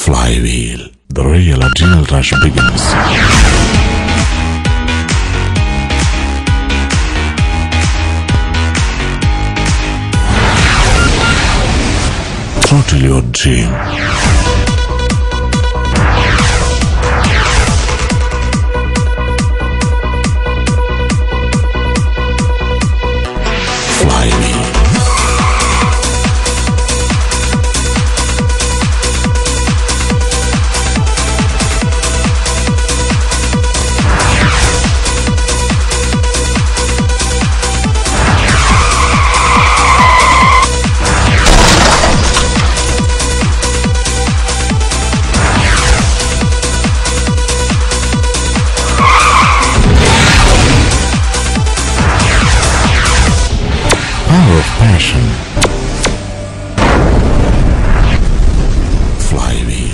Flywheel, the real adrenal rush begins. Throttle your dream. Flywheel. Power of passion. Flywheel.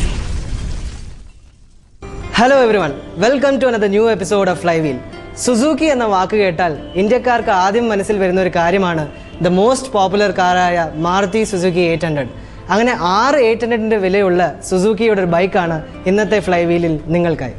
Hello everyone welcome to another new episode of Flywheel Suzuki എന്ന വാക്ക് കേട്ടാൽ ഇന്ത്യക്കാർക്ക് ആദ്യം മനസ്സിൽ വരുന്ന ഒരു കാര്യമാണ് ദ മോസ്റ്റ് പോപ്പുലർ കാറായ മാരുതി സുസുക്കി എയ്റ്റ് ഹൺഡ്രഡ് അങ്ങനെ ആറ് എയ്റ്റ് ഹൺഡ്രഡിന്റെ വിലയുള്ള സുസൂക്കിയുടെ ഒരു ബൈക്കാണ് ഇന്നത്തെ ഫ്ലൈവീലിൽ നിങ്ങൾക്കായി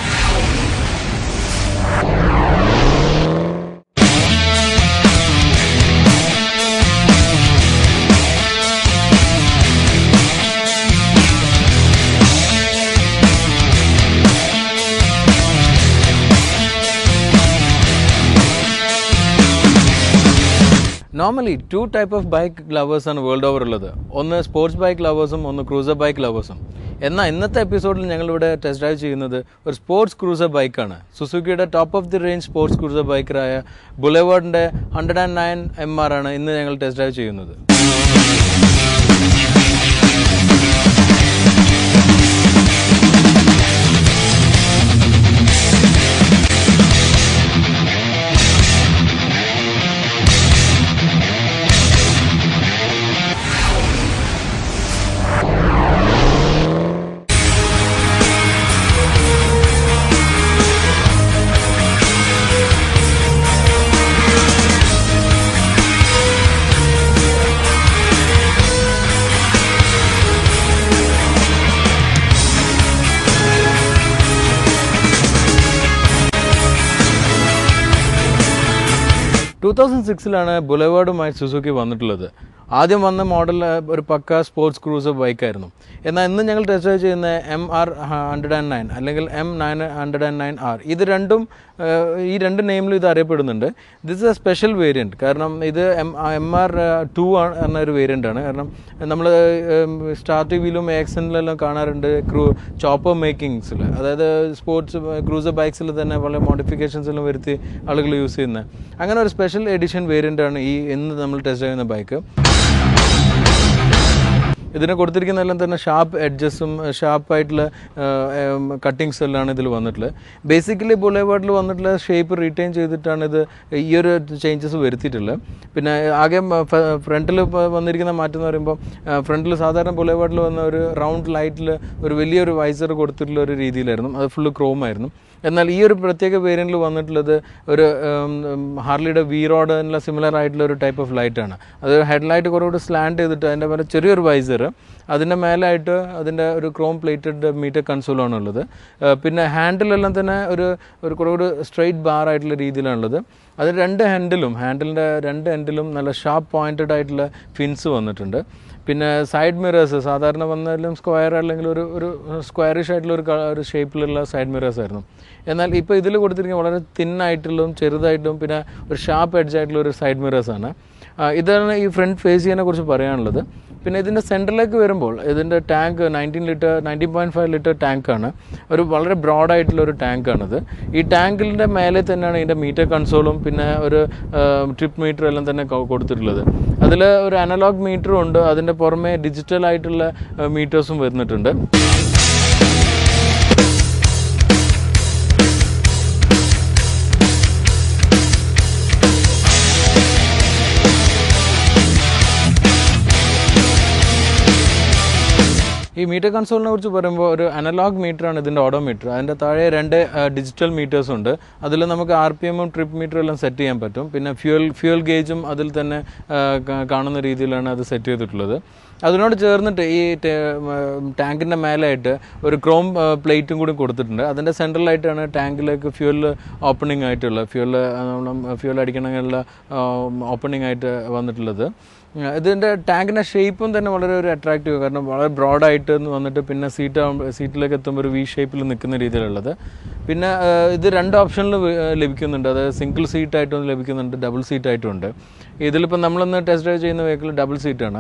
normally two type of bike ലവേഴ്സാണ് വേൾഡ് ഓവർ ഉള്ളത് ഒന്ന് സ്പോർട്സ് ബൈക്ക് ലവേഴ്സും ഒന്ന് ക്രൂസർ ബൈക്ക് ലവേഴ്സും എന്നാൽ ഇന്നത്തെ എപ്പിസോഡിൽ ഞങ്ങളിവിടെ ടെസ്റ്റ് ഡ്രൈവ് ചെയ്യുന്നത് ഒരു സ്പോർട്സ് ക്രൂസർ ബൈക്കാണ് സുസുക്കിയുടെ top of the range sports cruiser ബൈക്കറായ ബുലവേർഡിൻ്റെ hundred and nine M R ആണ് ഇന്ന് ഞങ്ങൾ ടെസ്റ്റ് ഡ്രൈവ് ചെയ്യുന്നത് ടൂ തൗസൻഡ് സിക്സിലാണ് ബുലവേർഡുമായി സുസുക്കി വന്നിട്ടുള്ളത് ആദ്യം വന്ന മോഡൽ ഒരു പക്ക സ്പോർട്സ് ക്രൂസർ ബൈക്കായിരുന്നു എന്നാൽ ഇന്ന് ഞങ്ങൾ ടെസ്റ്റ് ഡ്രൈവ് ചെയ്യുന്ന M R hundred and nine അല്ലെങ്കിൽ M nine hundred and nine R ഇത് രണ്ടും ഏഹ്, ഈ രണ്ട് നെയിമിലും ഇത് അറിയപ്പെടുന്നുണ്ട് this is a special variant കാരണം ഇത് എം എം ആർ ടു ആണ് എന്ന ഒരു വേരിയൻ്റ് ആണ് കാരണം നമ്മൾ സ്റ്റാർട്ട് വീലും ആക്സിഡൻറ്റിലെല്ലാം കാണാറുണ്ട് ക്രൂ ചോപ്പർ മേക്കിങ്സിൽ അതായത് സ്പോർട്സ് ക്രൂസർ ബൈക്സിൽ തന്നെ പല മോഡിഫിക്കേഷൻസ് എല്ലാം വരുത്തി ആളുകൾ യൂസ് ചെയ്യുന്നത് അങ്ങനെ ഒരു സ്പെഷ്യൽ എഡിഷൻ വേരിയൻ്റ് ആണ് ഈ ഇന്ന് നമ്മൾ ടെസ്റ്റ് ചെയ്യുന്ന ബൈക്ക് ഇതിന് കൊടുത്തിരിക്കുന്ന എല്ലാം തന്നെ ഷാർപ്പ് എഡ്ജസും ഷാർപ്പായിട്ടുള്ള കട്ടിങ്സ് എല്ലാം ഇതിൽ വന്നിട്ടുള്ളത് ബേസിക്കലി ബുലേവാർഡിൽ വന്നിട്ടുള്ള ഷേപ്പ് റീറ്റെയിൻ ചെയ്തിട്ടാണ് ഇത് ഈ ഒരു ചേഞ്ചസ് വരുത്തിയിട്ടുള്ളത് പിന്നെ ആകെ ഫ്രണ്ടിൽ വന്നിരിക്കുന്ന മാറ്റം എന്ന് പറയുമ്പോൾ ഫ്രണ്ടിൽ സാധാരണ ബുലേവാർഡിൽ വന്ന ഒരു റൗണ്ട് ലൈറ്റിൽ ഒരു വലിയൊരു വൈസർ കൊടുത്തിട്ടുള്ള ഒരു രീതിയിലായിരുന്നു അത് ഫുള്ള് ക്രോം ആയിരുന്നു എന്നാൽ ഈ ഒരു പ്രത്യേക വേരിയൻറ്റിൽ വന്നിട്ടുള്ളത് ഒരു ഉം, ഉം, ഹാർലിയുടെ വി റോഡിനുള്ള സിമിലർ ആയിട്ടുള്ള ഒരു ടൈപ്പ് ഓഫ് ലൈറ്റാണ് അത് ഹെഡ്ലൈറ്റ് കുറച്ചുകൂടി സ്ലാൻഡ് ചെയ്തിട്ട് അതിൻ്റെ മേലെ ചെറിയൊരു വൈസർ അതിൻ്റെ മേലായിട്ട് അതിൻ്റെ ഒരു ക്രോം പ്ലേറ്റഡ് മീറ്റർ കൺസോളാണ് ഉള്ളത് ആ, പിന്നെ ഹാൻഡിലെല്ലാം തന്നെ ഒരു ഒരു കുറച്ചുകൂടി സ്ട്രെയിറ്റ് ബാർ ആയിട്ടുള്ള രീതിയിലാണുള്ളത് അത് രണ്ട് ഹാൻഡിലും ഹാൻഡിലിൻ്റെ രണ്ട് ഹാൻഡിലും നല്ല ഷാർപ്പ് പോയിൻറ്റഡ് ആയിട്ടുള്ള ഫിൻസ് വന്നിട്ടുണ്ട് പിന്നെ സൈഡ് മിറേഴ്സ് സാധാരണ വന്നാലും സ്ക്വയർ അല്ലെങ്കിൽ ഒരു ഒരു സ്ക്വയറിഷ് ആയിട്ടുള്ള ഒരു ക- ഒരു ഷേപ്പിലുള്ള സൈഡ് മിറേഴ്സ് ആയിരുന്നു എന്നാൽ ഇപ്പോൾ ഇതിൽ കൊടുത്തിരിക്കുന്ന വളരെ തിന്നായിട്ടുള്ളതും ചെറുതായിട്ടും പിന്നെ ഒരു ഷാർപ്പ് എഡ്ജ് ആയിട്ടുള്ള ഒരു സൈഡ് മിറേഴ്സ് ആണ് ആ, ഇതാണ് ഈ ഫ്രണ്ട് ഫേസ് ചെയ്യാനെ കുറിച്ച് പറയാനുള്ളത് പിന്നെ ഇതിൻ്റെ സെൻറ്ററിലേക്ക് വരുമ്പോൾ ഇതിൻ്റെ tank nineteen litre nineteen point five litre ടാങ്കാണ് ഒരു വളരെ ബ്രോഡ് ആയിട്ടുള്ള ഒരു ടാങ്കാണിത് ഈ ടാങ്കിൻ്റെ മേലെ തന്നെയാണ് ഇതിൻ്റെ മീറ്റർ കൺസോളും പിന്നെ ഒരു ട്രിപ്പ് മീറ്റർ എല്ലാം തന്നെ കൊ- കൊടുത്തിട്ടുള്ളത് അതിൽ ഒരു അനലോഗ് മീറ്ററും ഉണ്ട് അതിൻ്റെ പുറമെ ഡിജിറ്റൽ ആയിട്ടുള്ള മീറ്റേഴ്സും വരുന്നിട്ടുണ്ട് ഈ മീറ്റർ കൺസോളിനെ കുറിച്ച് പറയുമ്പോൾ ഒരു അനലോഗ് മീറ്ററാണ് ഇതിൻ്റെ ഓഡോമീറ്റർ അതിൻ്റെ താഴെ രണ്ട് ഡിജിറ്റൽ മീറ്റേഴ്സ് ഉണ്ട് അതിൽ നമുക്ക് ആർ പി എമ്മും ട്രിപ്പ് മീറ്ററും എല്ലാം സെറ്റ് ചെയ്യാൻ പറ്റും പിന്നെ ഫ്യൂൽ ഫ്യൂൽ ഗേജും അതിൽ തന്നെ ആ, കാ- കാണുന്ന രീതിയിലാണ് അത് സെറ്റ് ചെയ്തിട്ടുള്ളത് അതിനോട് ചേർന്നിട്ട് ഈ ടാങ്കിൻ്റെ മേലായിട്ട് ഒരു ക്രോം പ്ലേറ്റും കൂടി കൊടുത്തിട്ടുണ്ട് അതിൻ്റെ സെൻട്രലായിട്ടാണ് ടാങ്കിലേക്ക് ഫ്യൂൽ ഓപ്പണിംഗ് ആയിട്ടുള്ള ഫ്യൂൽ ഫ്യൂൽ അടിക്കണമെന്നുള്ള ഓപ്പണിംഗ് ആയിട്ട് വന്നിട്ടുള്ളത് ഉം, ഇതിൻ്റെ ടാങ്കിൻ്റെ ഷേപ്പും തന്നെ വളരെ ഒരു അട്രാക്റ്റീവ് കാരണം വളരെ ബ്രോഡായിട്ട് വന്നിട്ട് പിന്നെ സീറ്റ് സീറ്റിലേക്ക് എത്തുമ്പോൾ ഒരു വി ഷേപ്പിൽ നിൽക്കുന്ന രീതിയിലുള്ളത് പിന്നെ ആ, ഇത് രണ്ട് ഓപ്ഷനിൽ ലഭിക്കുന്നുണ്ട് അതായത് സിംഗിൾ സീറ്റായിട്ടും ലഭിക്കുന്നുണ്ട് ഡബിൾ സീറ്റായിട്ടും ഉണ്ട് ഇതിലിപ്പോൾ നമ്മളൊന്ന് ടെസ്റ്റ് ഡ്രൈവ് ചെയ്യുന്ന വെഹിക്കിൾ ഡബിൾ സീറ്റാണ്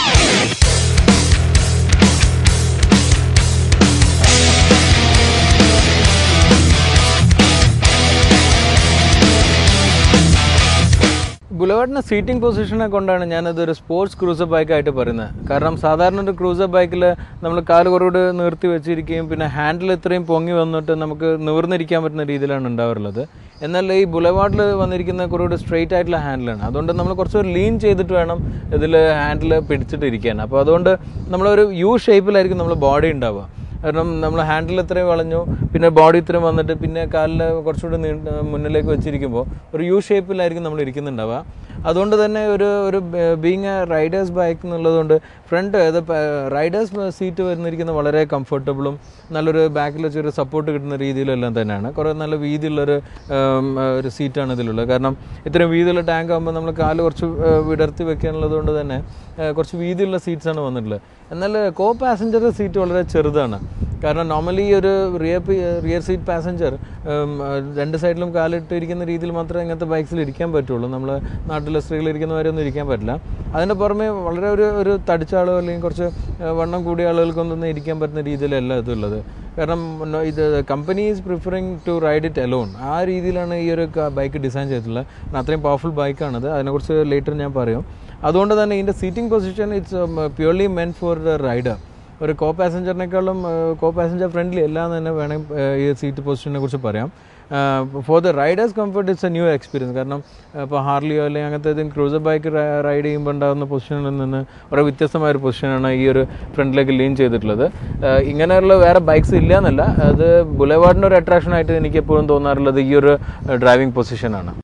ബുലവാർഡിൻ്റെ സീറ്റിംഗ് പൊസിഷനെ കൊണ്ടാണ് ഞാനതൊരു സ്പോർട്സ് ക്രൂസർ ബൈക്കായിട്ട് പറയുന്നത് കാരണം സാധാരണ ഒരു ക്രൂസർ ബൈക്കിൽ നമ്മൾ കാല് കുറോട് നിർത്തി വെച്ചിരിക്കുകയും പിന്നെ ഹാൻഡിൽ ഇത്രയും പൊങ്ങി വന്നിട്ട് നമുക്ക് നിവർന്നിരിക്കാൻ പറ്റുന്ന രീതിയിലാണ് ഉണ്ടാവാറുള്ളത് എന്നാൽ ഈ ബുലവാർഡിൽ വന്നിരിക്കുന്ന കുറച്ചുകൂടി സ്ട്രെയിറ്റ് ആയിട്ടുള്ള ഹാൻഡിലാണ് അതുകൊണ്ട് നമ്മൾ കുറച്ചുകൂടി ലീൻ ചെയ്തിട്ട് വേണം ഇതിൽ ഹാൻഡിൽ പിടിച്ചിട്ട് ഇരിക്കാൻ അപ്പോൾ അതുകൊണ്ട് നമ്മളൊരു യു ഷേപ്പിലായിരിക്കും നമ്മൾ ബോഡി ഉണ്ടാവുക കാരണം നമ്മൾ ഹാൻഡിൽ ഇത്രയും വളഞ്ഞു പിന്നെ ബോഡി ഇത്രയും വന്നിട്ട് പിന്നെ കാലിൽ കുറച്ചുകൂടി നീണ്ട മുന്നിലേക്ക് വെച്ചിരിക്കുമ്പോൾ ഒരു യു ഷേപ്പിലായിരിക്കും നമ്മൾ ഇരിക്കുന്നുണ്ടാവുക അതുകൊണ്ട് തന്നെ ഒരു ഒരു ബീങ് എ റൈഡേഴ്സ് ബൈക്ക് എന്നുള്ളതുകൊണ്ട് ഫ്രണ്ട് ഇത് റൈഡേഴ്സ് സീറ്റ് വരുന്നിരിക്കുന്നത് വളരെ കംഫർട്ടബിളും നല്ലൊരു ബാക്കിൽ വെച്ചൊരു സപ്പോർട്ട് കിട്ടുന്ന രീതിയിലെല്ലാം തന്നെയാണ് കുറേ നല്ല വീതിയുള്ളൊരു ഉം, ഒരു സീറ്റാണ് ഇതിലുള്ളത് കാരണം ഇത്രയും വീതിയുള്ള ടാങ്ക് ആകുമ്പോൾ നമ്മൾ കാല് കുറച്ച് ഏഹ്, വിടർത്തി വെക്കാനുള്ളത് കൊണ്ട് തന്നെ ഏഹ്, കുറച്ച് വീതിയുള്ള സീറ്റ്സാണ് വന്നിട്ടുള്ളത് എന്നാൽ കോ പാസഞ്ചർ സീറ്റ് വളരെ ചെറുതാണ് കാരണം നോർമലി ഒരു റിയർ റിയർ സീറ്റ് പാസഞ്ചർ രണ്ട് സൈഡിലും കാലിട്ട് ഇരിക്കുന്ന രീതിയിൽ മാത്രമേ ഇങ്ങനത്തെ ബൈക്സിൽ ഇരിക്കാൻ പറ്റുള്ളൂ നമ്മൾ നാട്ടിലെ സ്ത്രീകൾ ഇരിക്കുന്ന വരെ ഒന്നും ഇരിക്കാൻ പറ്റില്ല അതിൻ്റെ പുറമെ വളരെ ഒരു ഒരു തടിച്ച ആളോ അല്ലെങ്കിൽ കുറച്ച് ഏഹ്, വണ്ണം കൂടിയ ആളുകൾക്കൊന്നും ഇരിക്കാൻ പറ്റുന്ന രീതിയിലല്ല ഇതുള്ളത് കാരണം നോ- ഇത് company is preferring to ride it alone ആ രീതിയിലാണ് ഈ ഒരു ബൈക്ക് ഡിസൈൻ ചെയ്തിട്ടുള്ളത് കാരണം അത്രയും പവർഫുൾ ബൈക്കാണത് അതിനെക്കുറിച്ച് ലേറ്റർ ഞാൻ പറയും അതുകൊണ്ട് തന്നെ ഇതിൻ്റെ seating position it's purely meant for the rider ഒരു കോ പാസഞ്ചറിനേക്കാളും കോ പാസഞ്ചർ ഫ്രണ്ട്ലി എല്ലാം തന്നെ വേണം ഈ സീറ്റ് പൊസിഷനെ കുറിച്ച് പറയാം for the riders comfort it's a new experience കാരണം ഇപ്പോൾ ഹാർലിയോ അല്ലെങ്കിൽ അങ്ങനത്തെ ഏതെങ്കിലും ക്രൂസർ ബൈക്ക് റൈഡ് ചെയ്യുമ്പോൾ ഉണ്ടാകുന്ന പൊസിഷനിൽ നിന്ന് വളരെ വ്യത്യസ്തമായ ഒരു പൊസിഷനാണ് ഈ ഒരു ഫ്രണ്ടിലേക്ക് ലീൻ ചെയ്തിട്ടുള്ളത് ആ, ഇങ്ങനെയുള്ള വേറെ ബൈക്സ് ഇല്ല എന്നല്ല അത് ബുലവാർഡിൻ്റെ ഒരു അട്രാക്ഷൻ ആയിട്ട് എനിക്ക് എപ്പോഴും തോന്നാറുള്ളത് ഈ ഒരു ഡ്രൈവിംഗ് പൊസിഷനാണ്